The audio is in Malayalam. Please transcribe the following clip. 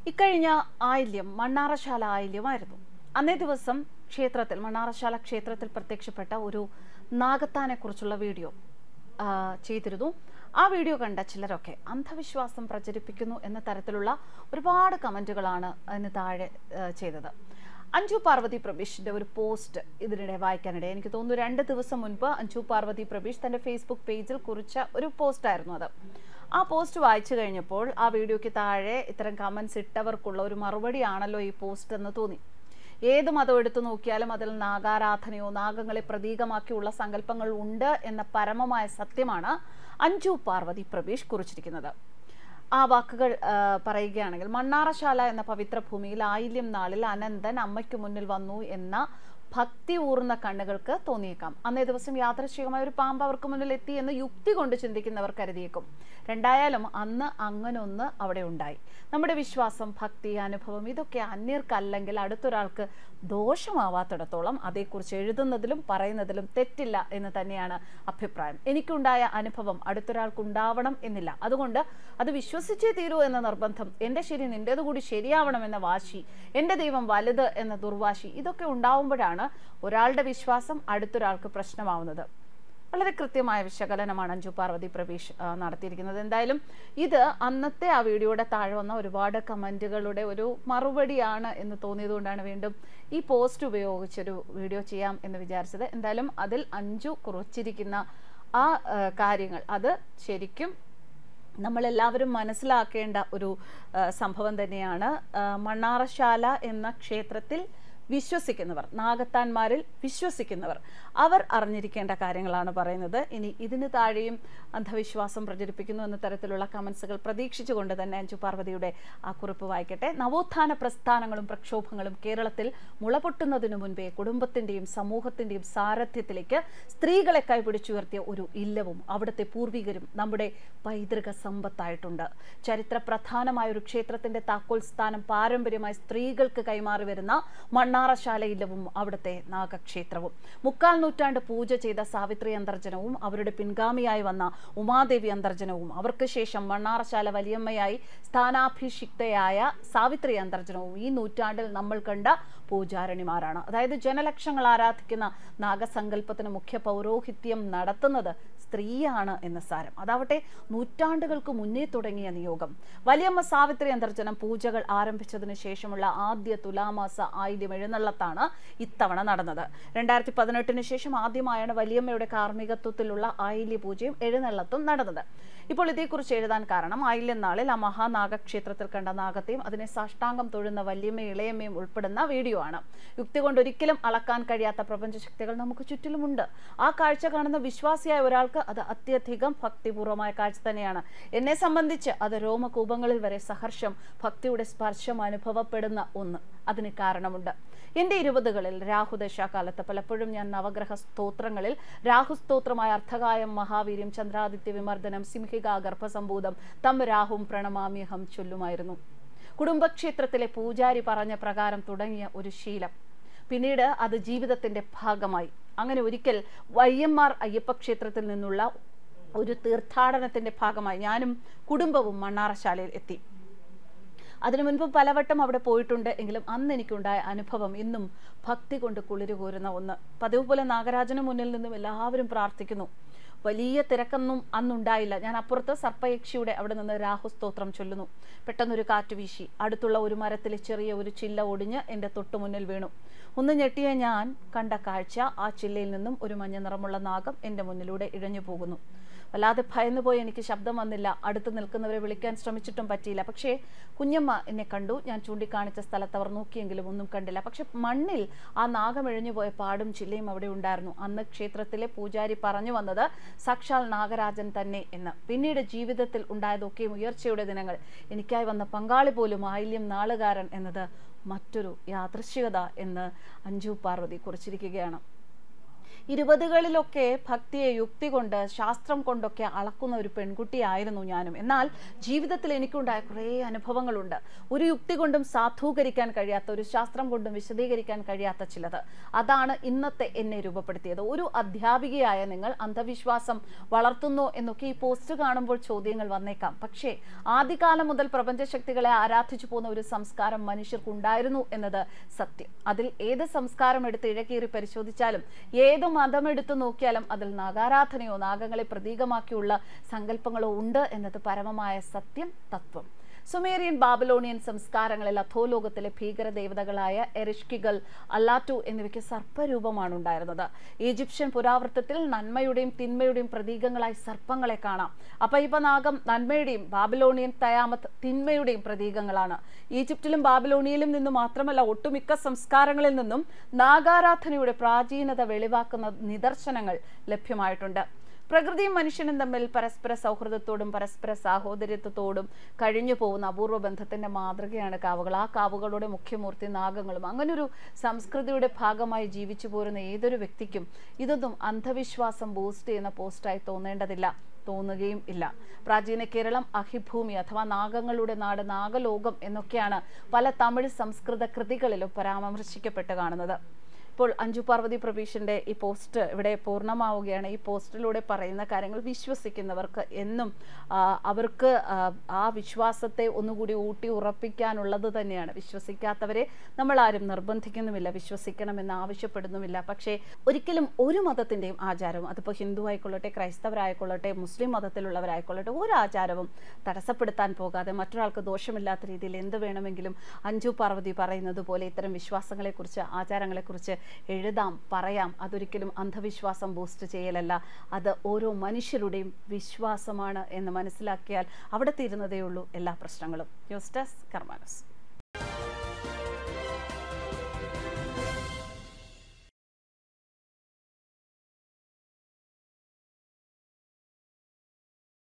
ഇക്കഴിഞ്ഞ ആയില്യം മണ്ണാറശാല ആയില്യമായിരുന്നു അന്നേ ദിവസം ക്ഷേത്രത്തിൽ മണ്ണാറശാല ക്ഷേത്രത്തിൽ പ്രത്യക്ഷപ്പെട്ട ഒരു നാഗത്താനെ കുറിച്ചുള്ള വീഡിയോ ആ, ചെയ്തിരുന്നു ആ വീഡിയോ കണ്ട ചിലരൊക്കെ അന്ധവിശ്വാസം പ്രചരിപ്പിക്കുന്നു എന്ന തരത്തിലുള്ള ഒരുപാട് കമൻറ്റുകളാണ് അതിന് താഴെ ആ, ചെയ്തത് അഞ്ജു പാർവതി പ്രബീഷിന്റെ ഒരു പോസ്റ്റ് ഇതിനിടെ വായിക്കാനിടെ എനിക്ക് തോന്നുന്നു രണ്ട് ദിവസം മുൻപ് അഞ്ജു പാർവതി പ്രബീഷ് തന്റെ ഫേസ്ബുക്ക് പേജിൽ കുറിച്ച ഒരു പോസ്റ്റ് ആയിരുന്നു അത് ആ പോസ്റ്റ് വായിച്ചു കഴിഞ്ഞപ്പോൾ ആ വീഡിയോയ്ക്ക് താഴെ ഇത്തരം കമൻസ് ഇട്ടവർക്കുള്ള ഒരു മറുപടിയാണല്ലോ ഈ പോസ്റ്റ് എന്ന് തോന്നി ഏത് മതം എടുത്തു നോക്കിയാലും അതിൽ നാഗാരാധനയോ നാഗങ്ങളെ പ്രതീകമാക്കിയുള്ള സങ്കല്പങ്ങൾ ഉണ്ട് എന്ന പരമമായ സത്യമാണ് അഞ്ജു പാർവതി പ്രബീഷ് കുറിച്ചിരിക്കുന്നത് ആ വാക്കുകൾ ആ, പറയുകയാണെങ്കിൽ മണ്ണാറശാല എന്ന പവിത്ര ഭൂമിയിൽ ആയില്യം നാളിൽ അനന്തൻ അമ്മയ്ക്ക് മുന്നിൽ വന്നു എന്ന ഭക്തി ഊർന്ന കണ്ണുകൾക്ക് തോന്നിയേക്കാം അന്നേ ദിവസം യാദൃശ്ചികമായ ഒരു പാമ്പ് അവർക്ക് മുന്നിൽ എത്തി എന്ന് യുക്തി കൊണ്ട് ചിന്തിക്കുന്നവർ കരുതിയേക്കും രണ്ടായാലും അന്ന് അങ്ങനൊന്ന് അവിടെ ഉണ്ടായി നമ്മുടെ വിശ്വാസം ഭക്തി അനുഭവം ഇതൊക്കെ അന്യർക്കല്ലെങ്കിൽ അടുത്തൊരാൾക്ക് ദോഷമാവാത്തിടത്തോളം അതേക്കുറിച്ച് എഴുതുന്നതിലും പറയുന്നതിലും തെറ്റില്ല എന്ന് തന്നെയാണ് അഭിപ്രായം എനിക്കുണ്ടായ അനുഭവം അടുത്തൊരാൾക്ക് ഉണ്ടാവണം എന്നില്ല അതുകൊണ്ട് അത് വിശ്വസിച്ചേ തീരൂ എന്ന നിർബന്ധം എൻ്റെ ശരി നിൻ്റേത് കൂടി ശരിയാവണമെന്ന വാശി എൻ്റെ ദൈവം വലുത് എന്ന ദുർവാശി ഇതൊക്കെ ഉണ്ടാവുമ്പോഴാണ് ഒരാളുടെ വിശ്വാസം അടുത്തൊരാൾക്ക് പ്രശ്നമാവുന്നത് വളരെ കൃത്യമായ വിശകലനമാണ് അഞ്ജു പാർവതി പ്രവീഷ് ആ, നടത്തിയിരിക്കുന്നത് എന്തായാലും ഇത് അന്നത്തെ ആ വീഡിയോയുടെ താഴെ വന്ന ഒരുപാട് കമൻറ്റുകളുടെ ഒരു മറുപടിയാണ് എന്ന് തോന്നിയതുകൊണ്ടാണ് വീണ്ടും ഈ പോസ്റ്റ് ഉപയോഗിച്ചൊരു വീഡിയോ ചെയ്യാം എന്ന് വിചാരിച്ചത് എന്തായാലും അതിൽ അഞ്ജു കുറിച്ചിരിക്കുന്ന ആ ആ, കാര്യങ്ങൾ അത് ശരിക്കും നമ്മളെല്ലാവരും മനസ്സിലാക്കേണ്ട ഒരു ആ, സംഭവം തന്നെയാണ് ആ, മണ്ണാറശാല എന്ന ക്ഷേത്രത്തിൽ വിശ്വസിക്കുന്നവർ നാഗത്താന്മാരിൽ വിശ്വസിക്കുന്നവർ അവർ അറിഞ്ഞിരിക്കേണ്ട കാര്യങ്ങളാണ് പറയുന്നത് ഇനി ഇതിന് താഴെയും അന്ധവിശ്വാസം പ്രചരിപ്പിക്കുന്നു എന്ന തരത്തിലുള്ള കമൻസുകൾ പ്രതീക്ഷിച്ചുകൊണ്ട് തന്നെ അഞ്ജു പാർവതിയുടെ ആ കുറിപ്പ് വായിക്കട്ടെ നവോത്ഥാന പ്രസ്ഥാനങ്ങളും പ്രക്ഷോഭങ്ങളും കേരളത്തിൽ മുളപൊട്ടുന്നതിനു മുൻപേ കുടുംബത്തിന്റെയും സമൂഹത്തിന്റെയും സാരഥ്യത്തിലേക്ക് സ്ത്രീകളെ കൈപിടിച്ചുയർത്തിയ ഒരു ഇല്ലവും അവിടുത്തെ പൂർവികരും നമ്മുടെ പൈതൃക സമ്പത്തായിട്ടുണ്ട് ചരിത്ര പ്രധാനമായ ഒരു ക്ഷേത്രത്തിന്റെ താക്കോൽ സ്ഥാനം പാരമ്പര്യമായി സ്ത്രീകൾക്ക് കൈമാറി വരുന്ന മണ്ണാറശാല ഇല്ലവും അവിടുത്തെ നാഗക്ഷേത്രവും മുക്കാൽ നൂറ്റാണ്ട് പൂജ ചെയ്ത സാവിത്രി അന്തർജനവും അവരുടെ പിൻഗാമിയായി വന്ന ഉമാദേവി അന്തർജനവും അവർക്ക് ശേഷം മണ്ണാറശാല വലിയമ്മയായി സ്ഥാനാഭിഷിക്തയായ സാവിത്രി അന്തർജനവും ഈ നൂറ്റാണ്ടിൽ നമ്മൾ കണ്ട പൂജാരണിമാരാണ് അതായത് ജനലക്ഷങ്ങൾ ആരാധിക്കുന്ന നാഗസങ്കല്പത്തിന് മുഖ്യ പൗരോഹിത്യം നടത്തുന്നത് സ്ത്രീയാണ് എന്ന സാരം അതാവട്ടെ നൂറ്റാണ്ടുകൾക്ക് മുന്നേ തുടങ്ങിയ നിയോഗം വലിയമ്മ സാവിത്രി അന്തർജനം പൂജകൾ ആരംഭിച്ചതിന് ശേഷമുള്ള ആദ്യ തുലാമാസ ആയില്യം എഴുന്നള്ളത്താണ് ഇത്തവണ നടന്നത് രണ്ടായിരത്തി പതിനെട്ടിന് ശേഷം ആദ്യമായാണ് വലിയമ്മയുടെ കാർമ്മികത്വത്തിലുള്ള ആയില്യ പൂജയും എഴുന്നള്ളത്തും നടന്നത് ഇപ്പോൾ ഇതേക്കുറിച്ച് എഴുതാൻ കാരണം ആയില്യം നാളിൽ ആ മഹാനാഗക്ഷേത്രത്തിൽ കണ്ട നാഗത്തെയും അതിനെ സാഷ്ടാംഗം തൊഴുന്ന വല്യമ്മയും ഇളയമ്മയും ഉൾപ്പെടുന്ന വീഡിയോ ആണ് യുക്തി കൊണ്ട് ഒരിക്കലും അളക്കാൻ കഴിയാത്ത പ്രപഞ്ചശക്തികൾ നമുക്ക് ചുറ്റിലുമുണ്ട് ആ കാഴ്ച കാണുന്ന വിശ്വാസിയായ ഒരാൾക്ക് അത് അത്യധികം ഭക്തിപൂർവമായ കാഴ്ച തന്നെയാണ് എന്നെ സംബന്ധിച്ച് അത് രോമകൂപങ്ങളിൽ വരെ സഹർഷം ഭക്തിയുടെ സ്പർശം അനുഭവപ്പെടുന്ന ഒന്ന് അതിന് കാരണമുണ്ട് എൻ്റെ ഇരുപതുകളിൽ രാഹുദശാകാലത്ത് പലപ്പോഴും ഞാൻ നവഗ്രഹ സ്തോത്രങ്ങളിൽ രാഹുസ്തോത്രമായ അർത്ഥകായം മഹാവീര്യം ചന്ദ്രാദിത്യ വിമർദ്ദനം സിംഹിക ഗർഭസംഭൂതം തം രാഹും പ്രണമാമ്യഹം ചൊല്ലുമായിരുന്നു കുടുംബക്ഷേത്രത്തിലെ പൂജാരി പറഞ്ഞ പ്രകാരം തുടങ്ങിയ ഒരു ശീലം പിന്നീട് അത് ജീവിതത്തിന്റെ ഭാഗമായി അങ്ങനെ ഒരിക്കൽ വയ്യന്മാർ അയ്യപ്പ ക്ഷേത്രത്തിൽ നിന്നുള്ള ഒരു തീർത്ഥാടനത്തിന്റെ ഭാഗമായി ഞാനും കുടുംബവും മണ്ണാറശാലയിൽ എത്തി അതിനു മുൻപ് പലവട്ടം അവിടെ പോയിട്ടുണ്ട് എങ്കിലും അന്ന് എനിക്കുണ്ടായ അനുഭവം ഇന്നും ഭക്തി കൊണ്ട് കുളിരുകോരുന്ന ഒന്ന് പതിവ് പോലെ നാഗരാജന് മുന്നിൽ നിന്നും എല്ലാവരും പ്രാർത്ഥിക്കുന്നു വലിയ തിരക്കൊന്നും അന്നുണ്ടായില്ല ഞാൻ അപ്പുറത്ത് സർപ്പയക്ഷിയുടെ അവിടെ നിന്ന് രാഹുസ്തോത്രം ചൊല്ലുന്നു പെട്ടെന്നൊരു കാറ്റ് വീശി അടുത്തുള്ള ഒരു മരത്തിലെ ചെറിയ ഒരു ചില്ല ഒടിഞ്ഞ് എൻ്റെ തൊട്ടു മുന്നിൽ വീണു ഒന്ന് ഞെട്ടിയ ഞാൻ കണ്ട കാഴ്ച ആ ചില്ലയിൽ നിന്നും ഒരു മഞ്ഞ നിറമുള്ള നാഗം എൻ്റെ മുന്നിലൂടെ ഇഴഞ്ഞു പോകുന്നു വല്ലാതെ ഭയന്നുപോയി എനിക്ക് ശബ്ദം വന്നില്ല അടുത്ത് നിൽക്കുന്നവരെ വിളിക്കാൻ ശ്രമിച്ചിട്ടും പറ്റിയില്ല പക്ഷേ കുഞ്ഞമ്മ എന്നെ കണ്ടു ഞാൻ ചൂണ്ടിക്കാണിച്ച സ്ഥലത്ത് അവർ നോക്കിയെങ്കിലും ഒന്നും കണ്ടില്ല പക്ഷെ മണ്ണിൽ ആ നാഗം ഇഴഞ്ഞു പോയ പാടും ചില്ലയും അവിടെ ഉണ്ടായിരുന്നു അന്ന് ക്ഷേത്രത്തിലെ പൂജാരി പറഞ്ഞു വന്നത് സാക്ഷാൽ നാഗരാജൻ തന്നെ എന്ന് പിന്നീട് ജീവിതത്തിൽ ഉണ്ടായതൊക്കെയും ഉയർച്ചയുടെ ദിനങ്ങൾ എനിക്കായി വന്ന പങ്കാളി പോലും ആയില്യം നാളുകാരൻ എന്നത് മറ്റൊരു യാദൃശ്ചികത എന്ന് അഞ്ജു പാർവതി കുറിച്ചിരിക്കുകയാണ് ഇരുപതുകളിലൊക്കെ ഭക്തിയെ യുക്തി കൊണ്ട് ശാസ്ത്രം കൊണ്ടൊക്കെ അളക്കുന്ന ഒരു പെൺകുട്ടിയായിരുന്നു ഞാനും എന്നാൽ ജീവിതത്തിൽ എനിക്കുണ്ടായ കുറേ അനുഭവങ്ങളുണ്ട് ഒരു യുക്തി കൊണ്ടും സാധൂകരിക്കാൻ കഴിയാത്ത ഒരു ശാസ്ത്രം കൊണ്ടും വിശദീകരിക്കാൻ കഴിയാത്ത ചിലത് അതാണ് ഇന്നത്തെ എന്നെ രൂപപ്പെടുത്തിയത് ഒരു അധ്യാപികയായ നിങ്ങൾ അന്ധവിശ്വാസം വളർത്തുന്നു എന്നൊക്കെ ഈ പോസ്റ്റ് കാണുമ്പോൾ ചോദ്യങ്ങൾ വന്നേക്കാം പക്ഷേ ആദ്യകാലം മുതൽ പ്രപഞ്ചശക്തികളെ ആരാധിച്ചു പോകുന്ന ഒരു സംസ്കാരം മനുഷ്യർക്കുണ്ടായിരുന്നു എന്നത് സത്യം അതിൽ ഏത് സംസ്കാരം എടുത്ത് ഇഴകീറി പരിശോധിച്ചാലും ഏത് മതം എടുത്തു നോക്കിയാലും അതിൽ നാഗാരാധനയോ നാഗങ്ങളെ പ്രതീകമാക്കിയുള്ള സങ്കല്പങ്ങളോ ഉണ്ട് എന്നത് പരമമായ സത്യം തത്വം സുമേറിയൻ ബാബലോണിയൻ സംസ്കാരങ്ങളിൽ അധോലോകത്തിലെ ഭീകര ദേവതകളായ എറിഷ്കികൾ അല്ലാറ്റു എന്നിവയ്ക്ക് സർപ്പരൂപമാണ് ഉണ്ടായിരുന്നത് ഈജിപ്ഷ്യൻ പുരാവൃത്തത്തിൽ നന്മയുടെയും തിന്മയുടെയും പ്രതീകങ്ങളായി സർപ്പങ്ങളെ കാണാം അപൈപനാഗം നന്മയുടെയും ബാബലോണിയൻ തയാമത്ത് തിന്മയുടെയും പ്രതീകങ്ങളാണ് ഈജിപ്തിലും ബാബലോണിയയിലും നിന്നും മാത്രമല്ല ഒട്ടുമിക്ക സംസ്കാരങ്ങളിൽ നിന്നും നാഗാരാധനയുടെ പ്രാചീനത വെളിവാക്കുന്ന നിദർശനങ്ങൾ ലഭ്യമായിട്ടുണ്ട് പ്രകൃതിയും മനുഷ്യനും തമ്മിൽ പരസ്പര സൗഹൃദത്തോടും പരസ്പര സാഹോദര്യത്തോടും കഴിഞ്ഞു പോകുന്ന അപൂർവ ബന്ധത്തിന്റെ മാതൃകയാണ് കാവുകൾ ആ കാവുകളുടെ മുഖ്യമൂർത്തി നാഗങ്ങളും അങ്ങനൊരു സംസ്കൃതിയുടെ ഭാഗമായി ജീവിച്ചു പോരുന്ന ഏതൊരു വ്യക്തിക്കും ഇതൊന്നും അന്ധവിശ്വാസം ബൂസ്റ്റ് ചെയ്യുന്ന പോസ്റ്റായി തോന്നേണ്ടതില്ല തോന്നുകയും ഇല്ല പ്രാചീന കേരളം അഹിഭൂമി അഥവാ നാഗങ്ങളുടെ നാട് നാഗലോകം എന്നൊക്കെയാണ് പല തമിഴ് സംസ്കൃത കൃതികളിലും പരാമർശിക്കപ്പെട്ട് കാണുന്നത് ഇപ്പോൾ അഞ്ജു പാർവതി പ്രഭീഷിന്റെ ഈ പോസ്റ്റ് ഇവിടെ പൂർണ്ണമാവുകയാണ് ഈ പോസ്റ്റിലൂടെ പറയുന്ന കാര്യങ്ങൾ വിശ്വസിക്കുന്നവർക്ക് എന്നും ആ, അവർക്ക് ആ, ആ വിശ്വാസത്തെ ഒന്നുകൂടി ഊട്ടി ഉറപ്പിക്കാനുള്ളത് തന്നെയാണ് വിശ്വസിക്കാത്തവരെ നമ്മൾ ആരും നിർബന്ധിക്കുന്നുമില്ല വിശ്വസിക്കണമെന്ന് ആവശ്യപ്പെടുന്നുമില്ല പക്ഷേ ഒരിക്കലും ഒരു മതത്തിൻ്റെയും ആചാരവും അതിപ്പോൾ ഹിന്ദു ആയിക്കൊള്ളട്ടെ ക്രൈസ്തവരായിക്കൊള്ളട്ടെ മുസ്ലിം മതത്തിലുള്ളവരായിക്കൊള്ളട്ടെ ഒരു ആചാരവും തടസ്സപ്പെടുത്താൻ പോകാതെ മറ്റൊരാൾക്ക് ദോഷമില്ലാത്ത രീതിയിൽ എന്ത് വേണമെങ്കിലും അഞ്ജു പാർവതി പറയുന്നത് പോലെ ഇത്തരം വിശ്വാസങ്ങളെക്കുറിച്ച് ആചാരങ്ങളെക്കുറിച്ച് എഴുതാം പറയാം അതൊരിക്കലും അന്ധവിശ്വാസം ബൂസ്റ്റ് ചെയ്യലല്ല അത് ഓരോ മനുഷ്യരുടെയും വിശ്വാസമാണ് എന്ന് മനസ്സിലാക്കിയാൽ അവിടെ തീരുന്നതേ ഉള്ളൂ എല്ലാ പ്രശ്നങ്ങളും ന്യൂസ് ഡെസ്ക് കർമാനസ്